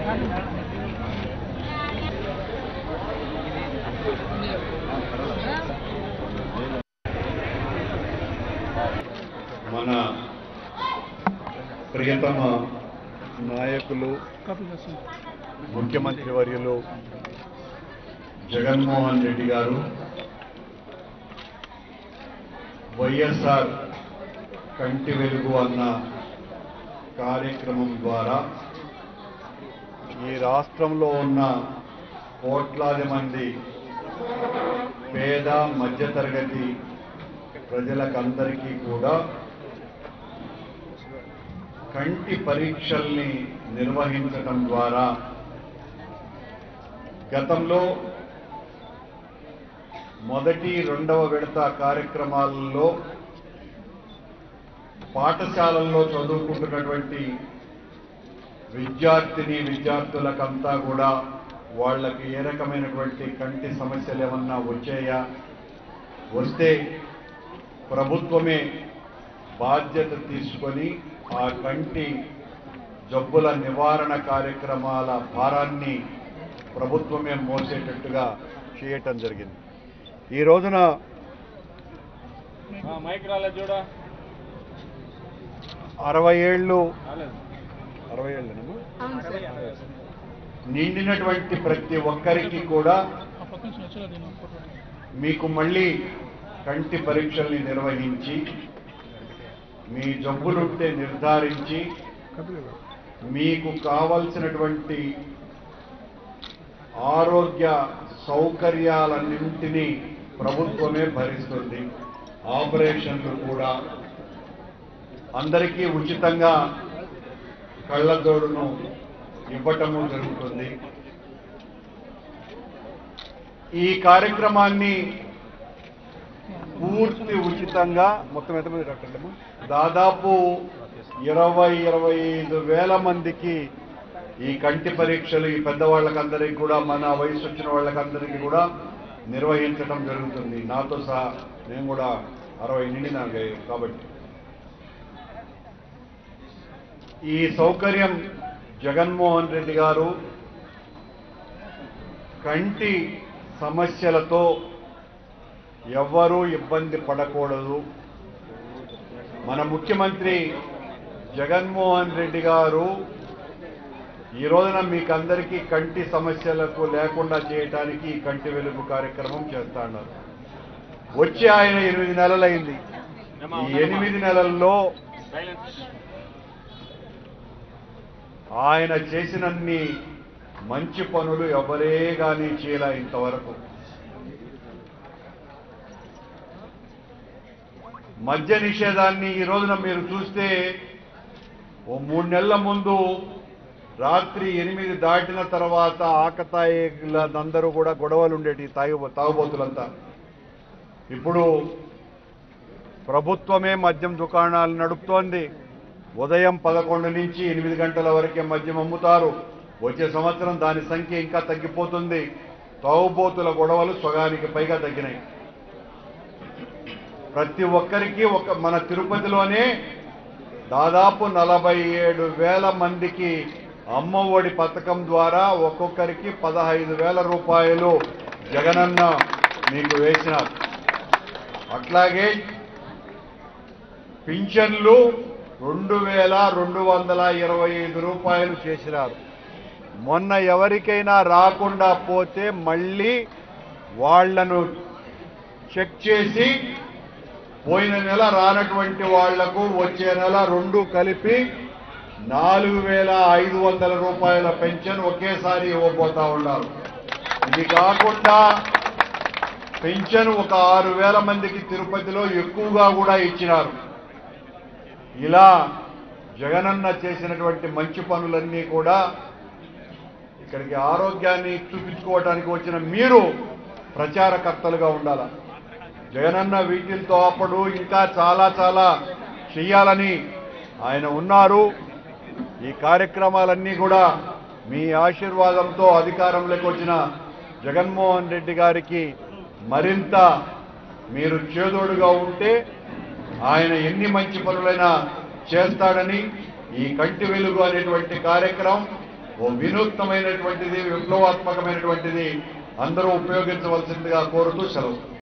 మన ప్రియతమ నాయకులు ముఖ్యమంత్రి వర్యులు జగన్మోహన్ రెడ్డి గారు వైఎస్ఆర్ కంటి వెలుగు అన్న కార్యక్రమం ద్వారా ఈ రాష్ట్రంలో ఉన్న కోట్లాది మంది పేద మధ్యతరగతి ప్రజలకందరికీ కూడా కంటి పరీక్షల్ని నిర్వహించటం ద్వారా గతంలో మొదటి రెండవ విడత కార్యక్రమాలలో పాఠశాలల్లో చదువుకుంటున్నటువంటి విద్యార్థిని విద్యార్థులకంతా కూడా వాళ్ళకి ఏ రకమైనటువంటి కంటి సమస్యలు ఏమన్నా వచ్చాయా వస్తే ప్రభుత్వమే బాధ్యత తీసుకొని ఆ కంటి జబ్బుల నివారణ కార్యక్రమాల భారాన్ని ప్రభుత్వమే మోసేటట్టుగా చేయటం జరిగింది ఈ రోజున మైక్ రాలేదు చూడ అరవై ఏళ్ళు రాలేదు అరవై ఏళ్ళేనమ్మా నిండినటువంటి ప్రతి ఒక్కరికి కూడా మీకు మళ్ళీ కంటి పరీక్షల్ని నిర్వహించి మీ జబ్బులుంటే నిర్ధారించి మీకు కావలసినటువంటి ఆరోగ్య సౌకర్యాలన్నింటినీ ప్రభుత్వమే భరిస్తుంది ఆపరేషన్లు కూడా అందరికీ ఉచితంగా కళ్ళజోడును ఇవ్వటము జరుగుతుంది ఈ కార్యక్రమాన్ని పూర్తి ఉచితంగా మొత్తం ఎంతమంది డాక్టర్లు దాదాపు ఇరవై ఇరవై ఐదు వేల మందికి ఈ కంటి పరీక్షలు ఈ పెద్దవాళ్ళకందరికీ కూడా మన వయసు వచ్చిన వాళ్ళకందరికీ కూడా నిర్వహించడం జరుగుతుంది నాతో సహా నేను కూడా అరవై నిండినా కాబట్టి ఈ సౌకర్యం జగన్మోహన్ రెడ్డి గారు కంటి సమస్యలతో ఎవ్వరూ ఇబ్బంది పడకూడదు మన ముఖ్యమంత్రి జగన్మోహన్ రెడ్డి గారు ఈ రోజున మీకందరికీ కంటి సమస్యలకు లేకుండా చేయటానికి ఈ కంటి వెలుగు కార్యక్రమం చేస్తా ఉన్నారు వచ్చి ఆయన ఎనిమిది నెలలైంది ఈ ఎనిమిది నెలల్లో సైలెన్స్ ఆయన చేసినన్ని మంచి పనులు ఎవరే గాని చేయలే ఇంతవరకు మద్య నిషేధాన్ని ఈ రోజున మీరు చూస్తే ఓ మూడు నెలల ముందు రాత్రి ఎనిమిది దాటిన తర్వాత ఆకతాయిలందరూ కూడా గొడవలు ఉండేటి తాగి తాగుబోతులంతా ఇప్పుడు ప్రభుత్వమే మద్యం దుకాణాలు నడుపుతోంది ఉదయం పదకొండు నుంచి ఎనిమిది గంటల వరకే మద్యం అమ్ముతారు వచ్చే సంవత్సరం దాని సంఖ్య ఇంకా తగ్గిపోతుంది తాగుబోతుల గొడవలు సగానికి పైగా తగ్గినాయి ప్రతి ఒక్కరికి ఒక మన తిరుపతిలోనే దాదాపు నలభై ఏడు వేల మందికి అమ్మ ఒడి పథకం ద్వారా ఒక్కొక్కరికి పదహైదు వేల రూపాయలు జగనన్న మీకు వేసినారు అట్లాగే పింఛన్లు రెండు వేల రెండు వందల ఇరవై ఐదు రూపాయలు చేసినారు మొన్న ఎవరికైనా రాకుండా పోతే మళ్ళీ వాళ్లను చెక్ చేసి పోయిన నెల రానటువంటి వాళ్లకు వచ్చే నెల రెండు కలిపి నాలుగు వేల ఐదు వందల రూపాయల పెన్షన్ ఒకేసారి ఇవ్వబోతా ఉన్నారు ఇది కాకుండా పెన్షన్ ఒక ఆరు వేల మందికి తిరుపతిలో ఎక్కువగా కూడా ఇచ్చినారు ఇలా జగనన్న చేసినటువంటి మంచి పనులన్నీ కూడా ఇక్కడికి ఆరోగ్యాన్ని చూపించుకోవడానికి వచ్చిన మీరు ప్రచారకర్తలుగా ఉండాల జగనన్న వీటితో అప్పుడు ఇంకా చాలా చాలా చెయ్యాలని ఆయన ఉన్నారు ఈ కార్యక్రమాలన్నీ కూడా మీ ఆశీర్వాదంతో అధికారంలోకి వచ్చిన జగన్మోహన్ రెడ్డి గారికి మరింత మీరు చేదోడుగా ఉంటే ఆయన ఎన్ని మంచి పనులైనా చేస్తాడని ఈ కంటి వెలుగు అనేటువంటి కార్యక్రమం ఓ వినూత్నమైనటువంటిది విప్లవాత్మకమైనటువంటిది అందరూ ఉపయోగించవలసిందిగా కోరుతూ సెలవు